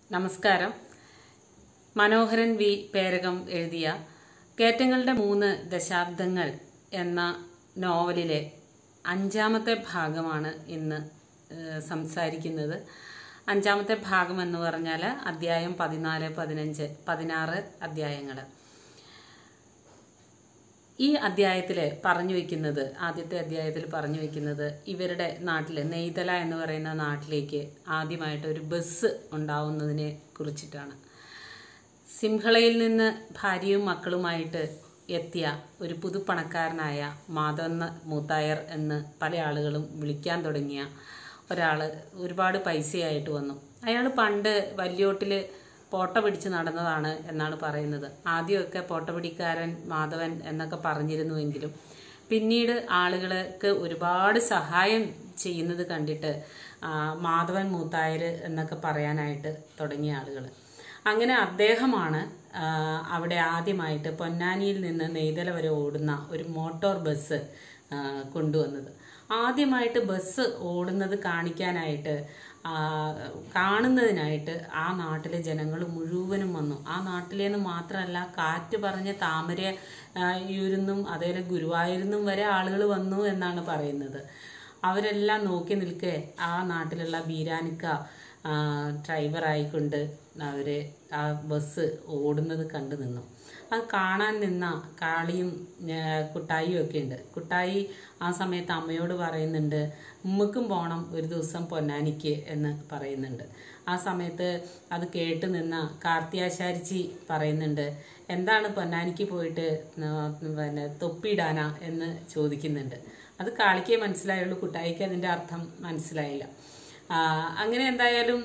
നമസ്കാരം മനോഹരൻ വി പേരകം എഴുതിയ കേറ്റങ്ങളുടെ മൂന്ന് ദശാബ്ദങ്ങൾ എന്ന നോവലിലെ അഞ്ചാമത്തെ ഭാഗമാണ് ഇന്ന് ഏഹ്, സംസാരിക്കുന്നത് അഞ്ചാമത്തെ ഭാഗം എന്ന് പറഞ്ഞാൽ അധ്യായം പതിനാല് പതിനഞ്ച് പതിനാറ് അധ്യായങ്ങൾ ഈ അധ്യായത്തിൽ പറഞ്ഞു വെക്കുന്നത് ആദ്യത്തെ അധ്യായത്തിൽ പറഞ്ഞു വെക്കുന്നത് ഇവരുടെ നാട്ടിൽ നെയ്തല എന്ന് പറയുന്ന നാട്ടിലേക്ക് ആദ്യമായിട്ട് ഒരു ബസ് ഉണ്ടാവുന്നതിനെ കുറിച്ചിട്ടാണ് സിംഹളയിൽ നിന്ന് ഭാര്യയും മക്കളുമായിട്ട് എത്തിയ ഒരു പുതുപ്പണക്കാരനായ മാധവൻ മൂത്തായർ എന്ന് പല ആളുകളും വിളിക്കാൻ തുടങ്ങിയ ഒരാൾ ഒരുപാട് പൈസയായിട്ട് വന്നു അയാൾ പണ്ട് വല്യോട്ടിൽ പോട്ട പിടിച്ച് നടന്നതാണ് എന്നാണ് പറയുന്നത് ആദ്യമൊക്കെ പോട്ട പിടിക്കാരൻ മാധവൻ എന്നൊക്കെ പറഞ്ഞിരുന്നുവെങ്കിലും പിന്നീട് ആളുകൾക്ക് ഒരുപാട് സഹായം ചെയ്യുന്നത് കണ്ടിട്ട് ആ, മാധവൻ മൂത്തായർ എന്നൊക്കെ പറയാനായിട്ട് തുടങ്ങിയ ആളുകൾ അങ്ങനെ അദ്ദേഹമാണ് ആ, അവിടെ ആദ്യമായിട്ട് പൊന്നാനിയിൽ നിന്ന് നെയ്തല വരെ ഓടുന്ന ഒരു മോട്ടോർ ബസ് ആ, കൊണ്ടുവന്നത് ആദ്യമായിട്ട് ബസ് ഓടുന്നത് കാണിക്കാനായിട്ട് ആ, കാണുന്നതിനായിട്ട് ആ നാട്ടിലെ ജനങ്ങൾ മുഴുവനും വന്നു ആ നാട്ടിലേന്ന് മാത്രമല്ല കാറ്റ് പറഞ്ഞ താമര ആ, യൂരിന്നും അതേപോലെ ഗുരുവായൂരിന്നും വരെ ആളുകൾ വന്നു എന്നാണ് പറയുന്നത് അവരെല്ലാം നോക്കി നിൽക്കെ ആ നാട്ടിലുള്ള ബീരാനിക്ക ആ, ഡ്രൈവറായിക്കൊണ്ട് അവര് ആ ബസ് ഓടുന്നത് കണ്ടു നിന്നു അത് കാണാൻ നിന്ന കാളിയും ആ, കുട്ടായിയും ഒക്കെ ഉണ്ട് കുട്ടായി ആ സമയത്ത് അമ്മയോട് പറയുന്നുണ്ട് ഉമ്മക്കും പോണം ഒരു ദിവസം പൊന്നാനിക്ക് എന്ന് പറയുന്നുണ്ട് ആ സമയത്ത് അത് കേട്ട് നിന്ന കാർത്തിയാശാരിച്ചി പറയുന്നുണ്ട് എന്താണ് പൊന്നാനിക്ക് പോയിട്ട് ന- പിന്നെ തൊപ്പിയിടാനാ എന്ന് ചോദിക്കുന്നുണ്ട് അത് കാളിക്കേ മനസ്സിലായുള്ളൂ കുട്ടായിക്ക് അതിൻ്റെ അർത്ഥം മനസ്സിലായില്ല ആ, അങ്ങനെ എന്തായാലും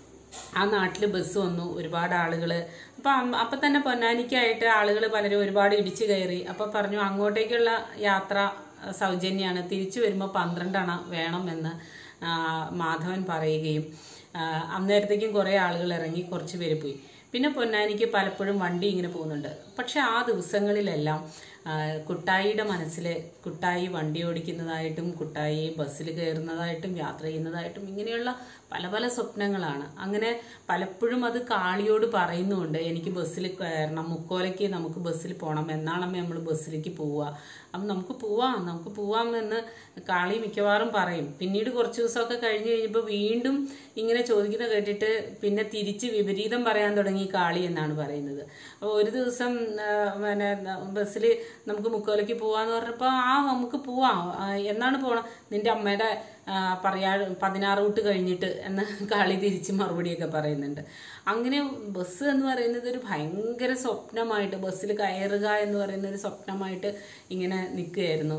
ആ നാട്ടിൽ ബസ് വന്നു ഒരുപാട് ആളുകൾ അപ്പം അം- അപ്പം തന്നെ പൊന്നാനിക്കായിട്ട് ആളുകൾ പലരും ഒരുപാട് ഇടിച്ചു കയറി അപ്പം പറഞ്ഞു അങ്ങോട്ടേക്കുള്ള യാത്ര ആ, സൗജന്യമാണ് തിരിച്ചു വരുമ്പോൾ പന്ത്രണ്ടണ വേണമെന്ന് ആ, മാധവൻ പറയുകയും ആ, അന്നേരത്തേക്കും കുറേ ആളുകൾ ഇറങ്ങി കുറച്ച് പേര് പോയി പിന്നെ പൊന്നാനിക്ക് പലപ്പോഴും വണ്ടി ഇങ്ങനെ പോകുന്നുണ്ട് പക്ഷെ ആ ദിവസങ്ങളിലെല്ലാം ആ, കുട്ടായിയുടെ മനസ്സിൽ കുട്ടായി വണ്ടി ഓടിക്കുന്നതായിട്ടും കുട്ടായി ബസ്സിൽ കയറുന്നതായിട്ടും യാത്ര ചെയ്യുന്നതായിട്ടും ഇങ്ങനെയുള്ള പല പല സ്വപ്നങ്ങളാണ് അങ്ങനെ പലപ്പോഴും അത് കാളിയോട് പറയുന്നുണ്ട് എനിക്ക് ബസ്സിൽ കയറണം മുക്കോലയ്ക്ക് നമുക്ക് ബസ്സിൽ പോകണം എന്നാണമ്മേ നമ്മൾ ബസ്സിലേക്ക് പോവുക അപ്പം നമുക്ക് പോവാം നമുക്ക് പോവാം എന്ന് കാളി മിക്കവാറും പറയും പിന്നീട് കുറച്ച് ദിവസമൊക്കെ കഴിഞ്ഞ് കഴിഞ്ഞപ്പോൾ വീണ്ടും ഇങ്ങനെ ചോദിക്കുന്നത് കേട്ടിട്ട് പിന്നെ തിരിച്ച് വിപരീതം പറയാൻ തുടങ്ങി കാളി എന്നാണ് പറയുന്നത് അപ്പോൾ ഒരു ദിവസം ആ, പിന്നെ ബസ്സിൽ നമുക്ക് മുക്കോലയ്ക്ക് പോവാന്ന് പറഞ്ഞപ്പോൾ ആ നമുക്ക് പോവാം ആ, എന്നാണ് പോകണം നിന്റെ അമ്മയുടെ ആ, പറയാ പതിനാറ് കൂട്ട് കഴിഞ്ഞിട്ട് എന്ന് കാളി തിരിച്ച് മറുപടിയൊക്കെ പറയുന്നുണ്ട് അങ്ങനെ ബസ് എന്ന് പറയുന്നത് ഒരു ഭയങ്കര സ്വപ്നമായിട്ട് ബസ്സിൽ കയറുക എന്ന് പറയുന്ന ഒരു സ്വപ്നമായിട്ട് ഇങ്ങനെ നിൽക്കുകയായിരുന്നു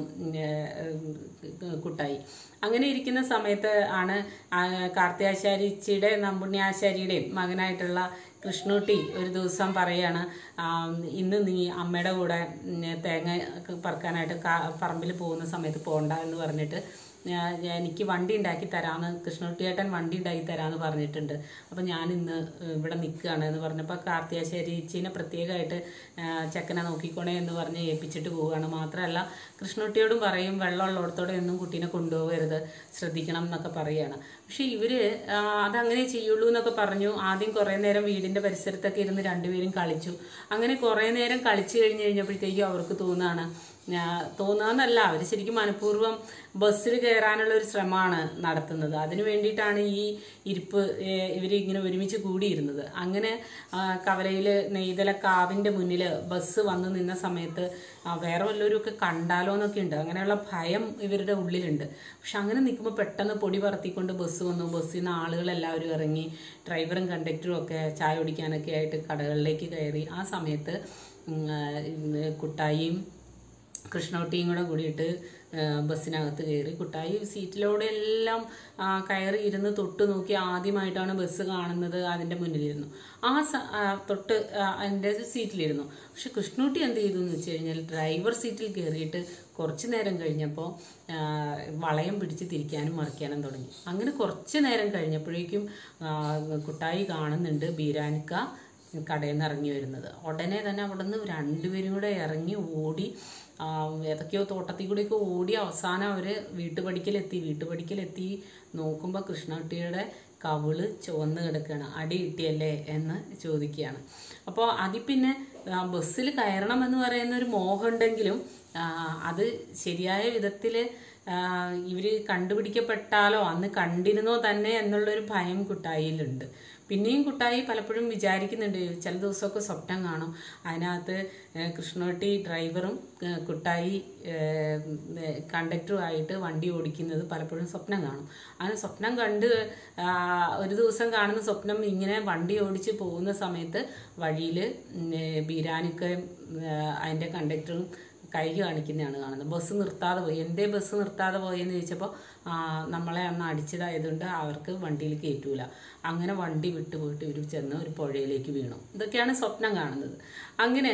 കുട്ടായി അങ്ങനെ ഇരിക്കുന്ന സമയത്ത് ആണ് ആ കാർത്തിയാശാരിച്ചിയുടെ നമ്പുണ്യാശാരിയുടെയും മകനായിട്ടുള്ള കൃഷ്ണുട്ടി ഒരു ദിവസം പറയാണ് ആം, ഇന്ന് നീ അമ്മയുടെ കൂടെ ഉം, തേങ്ങ പറക്കാനായിട്ട് കാ- പറമ്പിൽ പോകുന്ന സമയത്ത് പോകണ്ട എന്ന് പറഞ്ഞിട്ട് ഞാ- ഞാൻ- എനിക്ക് വണ്ടി ഉണ്ടാക്കി തരാമെന്ന് കൃഷ്ണകുട്ടിയേട്ടൻ വണ്ടി ഉണ്ടാക്കി തരാമെന്ന് പറഞ്ഞിട്ടുണ്ട് അപ്പം ഞാൻ ഇന്ന് ഇവിടെ നിൽക്കുകയാണ് എന്ന് പറഞ്ഞപ്പോൾ കാർത്തിയാശ്ശേരിച്ചിനെ പ്രത്യേകമായിട്ട് ആ, ചെക്കനെ നോക്കിക്കോണേ എന്ന് പറഞ്ഞ് ഏൽപ്പിച്ചിട്ട് പോവുകയാണ് മാത്രമല്ല കൃഷ്ണകുട്ടിയോടും പറയും വെള്ളമുള്ളിടത്തോടെ ഒന്നും കുട്ടീനെ കൊണ്ടുപോകരുത് ശ്രദ്ധിക്കണം എന്നൊക്കെ പറയുകയാണ് പക്ഷെ ഇവര് ആ, അതങ്ങനെ ചെയ്യുള്ളൂ എന്നൊക്കെ പറഞ്ഞു ആദ്യം കുറേ നേരം വീടിന്റെ പരിസരത്തൊക്കെ ഇരുന്ന് രണ്ടുപേരും കളിച്ചു അങ്ങനെ കുറേ നേരം കളിച്ചു കഴിഞ്ഞ് കഴിഞ്ഞപ്പോഴത്തേക്കും അവർക്ക് തോന്നുകയാണ് ഞാ- തോന്നുകയെന്നല്ല അവർ ശരിക്കും മനഃപൂർവ്വം ബസ്സിൽ കയറാനുള്ള ഒരു ശ്രമമാണ് നടത്തുന്നത് അതിനു വേണ്ടിയിട്ടാണ് ഈ ഇരിപ്പ് ഇവർ ഇങ്ങനെ ഒരുമിച്ച് കൂടിയിരുന്നത് അങ്ങനെ ആ, കവലയിൽ നെയ്തല കാവിൻ്റെ മുന്നിൽ ബസ് വന്ന് നിന്ന സമയത്ത് ആ, വേറെ വല്ലവരും ഒക്കെ കണ്ടാലോ എന്നൊക്കെ ഉണ്ട് അങ്ങനെയുള്ള ഭയം ഇവരുടെ ഉള്ളിലുണ്ട് പക്ഷെ അങ്ങനെ നിൽക്കുമ്പോൾ പെട്ടെന്ന് പൊടി പറത്തിക്കൊണ്ട് ബസ് വന്നു ബസ്സിൽ നിന്ന് ആളുകളെല്ലാവരും ഇറങ്ങി ഡ്രൈവറും കണ്ടക്ടറും ഒക്കെ ചായ കുടിക്കാനൊക്കെ ആയിട്ട് കടകളിലേക്ക് കയറി ആ സമയത്ത് ഉം, ആ, ഇന്ന് കുട്ടായിയും കൃഷ്ണകുട്ടിയും കൂടെ കൂടിയിട്ട് ആ, ബസ്സിനകത്ത് കയറി കുട്ടായി സീറ്റിലൂടെ എല്ലാം ആ, കയറി ഇരുന്ന് തൊട്ട് നോക്കി ആദ്യമായിട്ടാണ് ബസ് കാണുന്നത് അതിൻ്റെ മുന്നിലിരുന്നു ആ സ- ആ, തൊട്ട് ആ, അതിൻ്റെ സീറ്റിലിരുന്നു പക്ഷെ കൃഷ്ണകുട്ടി എന്ത് ചെയ്തു എന്ന് വെച്ച് കഴിഞ്ഞാൽ ഡ്രൈവർ സീറ്റിൽ കയറിയിട്ട് കുറച്ച് നേരം കഴിഞ്ഞപ്പോൾ ആ, വളയം പിടിച്ച് തിരിക്കാനും മറിക്കാനും തുടങ്ങി അങ്ങനെ കുറച്ച് നേരം കഴിഞ്ഞപ്പോഴേക്കും ആ, കുട്ടായി കാണുന്നുണ്ട് ബീരാനിക്ക കടയിൽ നിന്ന് ഇറങ്ങി വരുന്നത് ഉടനെ തന്നെ അവിടെ നിന്ന് രണ്ടുപേരും കൂടെ ഇറങ്ങി ഓടി ആ, ഏതൊക്കെയോ തോട്ടത്തിൽ കൂടിയൊക്കെ ഓടി അവസാനം അവർ വീട്ടുപടിക്കലെത്തി വീട്ടുപടിക്കലെത്തി നോക്കുമ്പോൾ കൃഷ്ണകുട്ടിയുടെ കവിള് ചുവന്ന് കിടക്കുകയാണ് അടി കിട്ടിയല്ലേ എന്ന് ചോദിക്കുകയാണ് അപ്പോൾ അതിൽ പിന്നെ ആ, ബസ്സിൽ കയറണം എന്ന് പറയുന്ന ഒരു മോഹം ഉണ്ടെങ്കിലും ആ, അത് ശരിയായ വിധത്തിൽ ഇവർ കണ്ടുപിടിക്കപ്പെട്ടാലോ അന്ന് കണ്ടിരുന്നോ തന്നെ എന്നുള്ളൊരു ഭയം കുട്ടായിയിലുണ്ട് പിന്നെയും കുട്ടായി പലപ്പോഴും വിചാരിക്കുന്നുണ്ട് ചില ദിവസമൊക്കെ സ്വപ്നം കാണും അതിനകത്ത് ഏഹ്, കൃഷ്ണോട്ടി ഡ്രൈവറും ഏഹ്, കുട്ടായി കണ്ടക്ടറുമായിട്ട് വണ്ടി ഓടിക്കുന്നത് പലപ്പോഴും സ്വപ്നം കാണും അങ്ങനെ സ്വപ്നം കണ്ട് ആ, ഒരു ദിവസം കാണുന്ന സ്വപ്നം ഇങ്ങനെ വണ്ടി ഓടിച്ച് പോകുന്ന സമയത്ത് വഴിയിൽ ബീരാനിക്കയും അതിൻ്റെ കണ്ടക്ടറും കൈ കാണിക്കുന്നതാണ് കാണുന്നത് ബസ് നിർത്താതെ പോയി എന്തേ ബസ് നിർത്താതെ പോയെന്ന് ചോദിച്ചപ്പോൾ നമ്മളെ അന്ന് അടിച്ചതായതുകൊണ്ട് അവർക്ക് വണ്ടിയിൽ കയറ്റൂല അങ്ങനെ വണ്ടി വിട്ടു പോയിട്ട് ഇവർ ചെന്ന് ഒരു പുഴയിലേക്ക് വീണു ഇതൊക്കെയാണ് സ്വപ്നം കാണുന്നത് അങ്ങനെ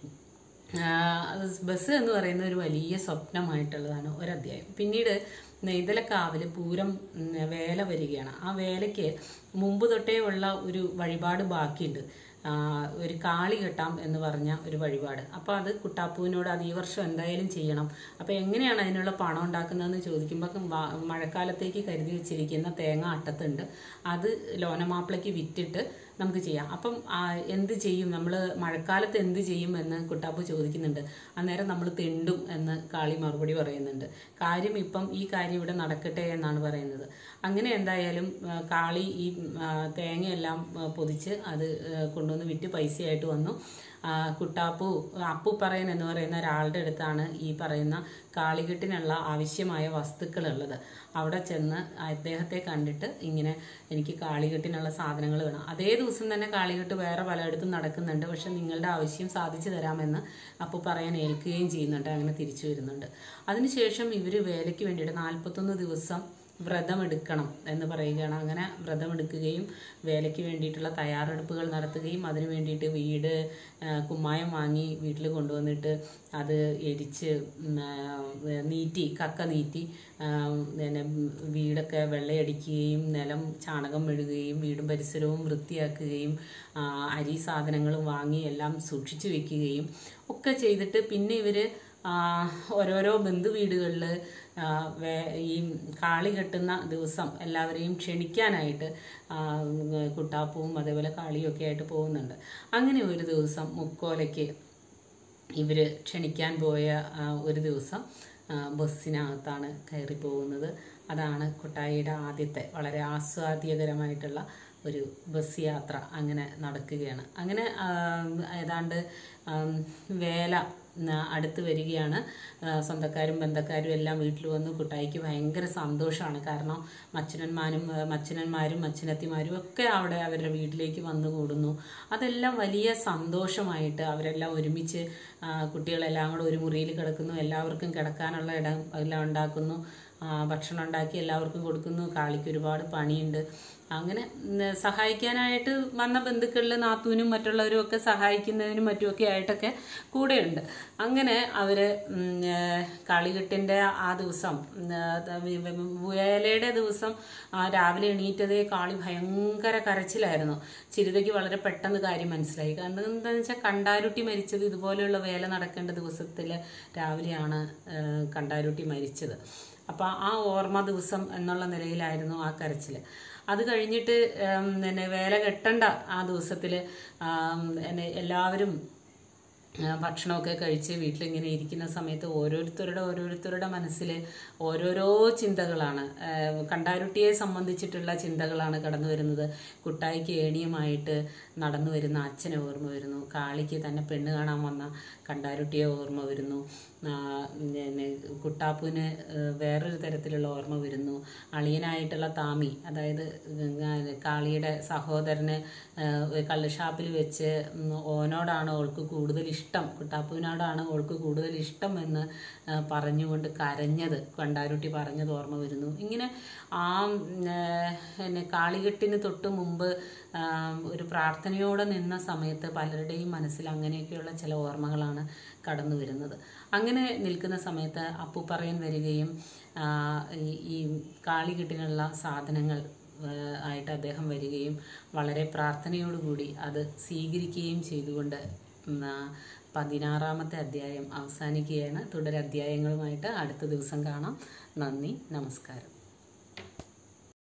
ആ, അത് ബസ് എന്ന് പറയുന്ന ഒരു വലിയ സ്വപ്നമായിട്ടുള്ളതാണ് ഒരധ്യായം പിന്നീട് നെയ്തലക്കാവിൽ പൂരം ഉം, വേല വരികയാണ് ആ വേലയ്ക്ക് മുമ്പ് തൊട്ടേ ഉള്ള ഒരു വഴിപാട് ബാക്കിയുണ്ട് ആ, ഒരു കാളി കെട്ടാം എന്ന് പറഞ്ഞ ഒരു വഴിപാട് അപ്പോൾ അത് കുട്ടാപ്പൂവിനോട് അത് ഈ വർഷം എന്തായാലും ചെയ്യണം അപ്പോൾ എങ്ങനെയാണ് അതിനുള്ള പണം ഉണ്ടാക്കുന്നതെന്ന് ചോദിക്കുമ്പോൾ വ- മഴക്കാലത്തേക്ക് കരുതി വെച്ചിരിക്കുന്ന തേങ്ങ അട്ടത്തുണ്ട് അത് ലോനമാപ്പിളയ്ക്ക് വിറ്റിട്ട് നമുക്ക് ചെയ്യാം അപ്പം ആ, എന്ത് ചെയ്യും നമ്മൾ മഴക്കാലത്ത് എന്ത് ചെയ്യും എന്ന് കുട്ടാപ്പു ചോദിക്കുന്നുണ്ട് അന്നേരം നമ്മൾ തെണ്ടും എന്ന് കാളി മറുപടി പറയുന്നുണ്ട് കാര്യം ഇപ്പം ഈ കാര്യം ഇവിടെ നടക്കട്ടെ എന്നാണ് പറയുന്നത് അങ്ങനെ എന്തായാലും ആ, കാളി ഈ ആ, തേങ്ങയെല്ലാം ആ, പൊതിച്ച് അത് ആ, കൊണ്ടുവന്ന് വിറ്റ് പൈസയായിട്ട് വന്നു ആ, കുട്ടാപ്പു അപ്പു പറയൻ എന്ന് പറയുന്ന ഒരാളുടെ അടുത്താണ് ഈ പറയുന്ന കാളികെട്ടിനുള്ള ആവശ്യമായ വസ്തുക്കളുള്ളത് അവിടെ ചെന്ന് അദ്ദേഹത്തെ കണ്ടിട്ട് ഇങ്ങനെ എനിക്ക് കാളികെട്ടിനുള്ള സാധനങ്ങൾ വേണം അതേ ദിവസം തന്നെ കാളികെട്ട് വേറെ പലയിടത്തും നടക്കുന്നുണ്ട് പക്ഷെ നിങ്ങളുടെ ആവശ്യം സാധിച്ചു തരാമെന്ന് അപ്പു പറയാൻ ഏൽക്കുകയും ചെയ്യുന്നുണ്ട് അങ്ങനെ തിരിച്ചു വരുന്നുണ്ട് അതിനുശേഷം ഇവർ വേലയ്ക്ക് വേണ്ടിയിട്ട് നാൽപ്പത്തൊന്ന് ദിവസം വ്രതമെടുക്കണം എന്ന് പറയുകയാണ് അങ്ങനെ വ്രതമെടുക്കുകയും വേലയ്ക്ക് വേണ്ടിയിട്ടുള്ള തയ്യാറെടുപ്പുകൾ നടത്തുകയും അതിന് വേണ്ടിയിട്ട് വീട് ആ, കുമ്മായം വാങ്ങി വീട്ടിൽ കൊണ്ടുവന്നിട്ട് അത് എരിച്ച് ഉം, ആ, നീറ്റി കക്ക നീറ്റി ആ, പിന്നെ വീടൊക്കെ വെള്ളയടിക്കുകയും നിലം ചാണകം മെഴുകുകയും വീടും പരിസരവും വൃത്തിയാക്കുകയും ആ, അരി സാധനങ്ങളും വാങ്ങി എല്ലാം സൂക്ഷിച്ചു വെക്കുകയും ഒക്കെ ചെയ്തിട്ട് പിന്നെ ഇവർ ഓരോരോ ബന്ധു വീടുകളിൽ ഈ കാളി കെട്ടുന്ന ദിവസം എല്ലാവരെയും ക്ഷണിക്കാനായിട്ട് ആ, കുട്ടാപ്പവും അതേപോലെ കാളിയൊക്കെ ആയിട്ട് പോകുന്നുണ്ട് അങ്ങനെ ഒരു ദിവസം മുക്കോലയ്ക്ക് ഇവർ ക്ഷണിക്കാൻ പോയ ആ, ഒരു ദിവസം ആ, ബസ്സിനകത്താണ് കയറി പോകുന്നത് അതാണ് കുട്ടായിയുടെ ആദ്യത്തെ വളരെ ആസ്വാദ്യകരമായിട്ടുള്ള ഒരു ബസ് യാത്ര അങ്ങനെ നടക്കുകയാണ് അങ്ങനെ ആ, ഏതാണ്ട് ആം, വേല ന- അടുത്ത് വരികയാണ് ആ, സ്വന്തക്കാരും ബന്ധക്കാരും എല്ലാം വീട്ടിൽ വന്ന് കുട്ടായിക്ക് ഭയങ്കര സന്തോഷമാണ് കാരണം മച്ചനന്മാരും ആ, മച്ചനന്മാരും മച്ചനത്തിമാരും ഒക്കെ അവിടെ അവരുടെ വീട്ടിലേക്ക് വന്നു കൂടുന്നു അതെല്ലാം വലിയ സന്തോഷമായിട്ട് അവരെല്ലാം ഒരുമിച്ച് ആ, കുട്ടികളെല്ലാം കൂടെ ഒരു മുറിയിൽ കിടക്കുന്നു എല്ലാവർക്കും കിടക്കാനുള്ള ഇടം എല്ലാം ഉണ്ടാക്കുന്നു ആ, ഭക്ഷണം ഉണ്ടാക്കി എല്ലാവർക്കും കൊടുക്കുന്നു കാളിക്ക് ഒരുപാട് പണിയുണ്ട് അങ്ങനെ ഉം, സഹായിക്കാനായിട്ട് വന്ന ബന്ധുക്കളിൽ നാത്തൂനും മറ്റുള്ളവരും ഒക്കെ സഹായിക്കുന്നതിനും മറ്റുമൊക്കെ ആയിട്ടൊക്കെ കൂടെയുണ്ട് അങ്ങനെ അവര് ഉം, ഏഹ്, കളികെട്ടിന്റെ ആ ദിവസം ഉം, ഏഹ്, വി- വി- വേലയുടെ ദിവസം ആ, രാവിലെ എണീറ്റതേ കാളി ഭയങ്കര കരച്ചിലായിരുന്നു ചിരിതയ്ക്ക് വളരെ പെട്ടെന്ന് കാര്യം മനസ്സിലായി കാരണം എന്താണെന്ന് വെച്ചാൽ കണ്ടാരുട്ടി മരിച്ചത് ഇതുപോലെയുള്ള വേല നടക്കേണ്ട ദിവസത്തിൽ രാവിലെയാണ് ഏഹ്, കണ്ടാരുട്ടി മരിച്ചത് അപ്പോൾ ആ ഓർമ്മ ദിവസം എന്നുള്ള നിലയിലായിരുന്നു ആ കരച്ചിൽ അത് കഴിഞ്ഞിട്ട് ഉം, പിന്നെ വേല കെട്ടണ്ട ആ ദിവസത്തിൽ എന്നെ എല്ലാവരും ആ, ഭക്ഷണമൊക്കെ കഴിച്ച് വീട്ടിലിങ്ങനെ ഇരിക്കുന്ന സമയത്ത് ഓരോരുത്തരുടെ ഓരോരുത്തരുടെ മനസ്സിൽ ഓരോരോ ചിന്തകളാണ് ആ, കണ്ടാരുട്ടിയെ സംബന്ധിച്ചിട്ടുള്ള ചിന്തകളാണ് കടന്നു വരുന്നത് കുട്ടായിക്ക് ഏണിയുമായിട്ട് നടന്നു വരുന്ന അച്ഛനെ ഓർമ്മ വരുന്നു കാളിക്ക് തന്നെ പെണ്ണ് കാണാൻ വന്ന കണ്ടാരുട്ടിയെ ഓർമ്മ വരുന്നു ആ, പിന്നെ കുട്ടാപ്പുവിന് ആ, വേറൊരു തരത്തിലുള്ള ഓർമ്മ വരുന്നു അളിയനായിട്ടുള്ള താമി അതായത് ഉം, കാളിയുടെ സഹോദരന് ആ, ഒരു കള്ളുഷാപ്പിൽ വെച്ച് ഉം, ഓനോടാണ് ഓൾക്ക് കൂടുതൽ ഇഷ്ടം കുട്ടാപ്പുവിനോടാണ് ഓൾക്ക് കൂടുതൽ ഇഷ്ടം എന്ന് ആ, പറഞ്ഞുകൊണ്ട് കരഞ്ഞത് കണ്ടാരുട്ടി പറഞ്ഞത് ഓർമ്മ വരുന്നു ഇങ്ങനെ ആ ഉം, ആ, പിന്നെ കാളികെട്ടിന് തൊട്ട് മുമ്പ് ആ, ഒരു പ്രാർത്ഥനയോടെ നിന്ന സമയത്ത് പലരുടെയും മനസ്സിൽ അങ്ങനെയൊക്കെയുള്ള ചില ഓർമ്മകളാണ് കടന്നു വരുന്നത് അങ്ങനെ നിൽക്കുന്ന സമയത്ത് അപ്പുപ്പറയൻ വരികയും ആ, ഈ- ഈ കാളികെട്ടിനുള്ള സാധനങ്ങൾ ആ, ആയിട്ട് അദ്ദേഹം വരികയും വളരെ പ്രാർത്ഥനയോടുകൂടി അത് സ്വീകരിക്കുകയും ചെയ്തുകൊണ്ട് ഉം, ആ, പതിനാറാമത്തെ അധ്യായം അവസാനിക്കുകയാണ് തുടരധ്യായങ്ങളുമായിട്ട് അടുത്ത ദിവസം കാണാം നന്ദി നമസ്കാരം